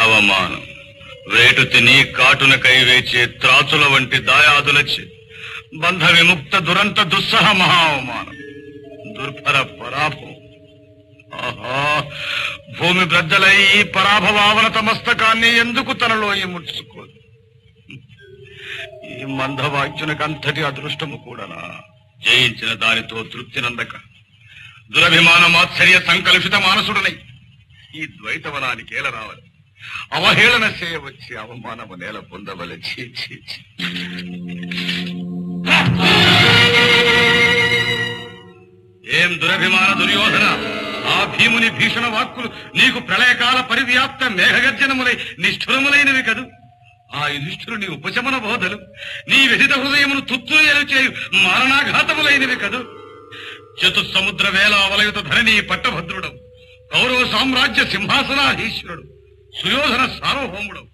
అవమానం వేటు తిని కాటునకై వేచే త్రాచుల వంటి దాయాదులచే బంధ విముక్త దురంత దుస్సహ మహా అవమానం దుర్భర పరాభవం ఆహా భూమి బ్రద్దలై ఈ పరాభవావనత మస్తకాన్ని ఎందుకు తనలో ముడుచుకోదు ఈ మందవాక్యునకంతటి అదృష్టము కూడానా జయించిన దానితో తృప్తి నందక దురభిమాన మాత్సర్య సంకలుషిత మానసుడనై ఈ ద్వైతవనానికి ఏల రావాలి అవహేళన చేయవచ్చి అవమానము నేల పొందవలె ఛీ, ఛీ, ఛీ. ఏం దురభిమాన దుర్యోధన ఆ భీముని భీషణ వాక్కులు నీకు ప్రళయకాల పరివ్యాప్త మేఘగర్జనములై నిష్ఠురములైనవి కదు ఆ యుధిష్ఠురుని ఉపశమన బోధలు నీ వ్యధిత హృదయమును తుత్తులు చేయు మారణాఘాతములైనవి కదు చతుస్సముద్ర వేల అవలయుత ధరణి పట్టభద్రుడు కౌరవ సామ్రాజ్య సింహాసనాధీశ్వరుడు సుయోధన సార్వభౌముడు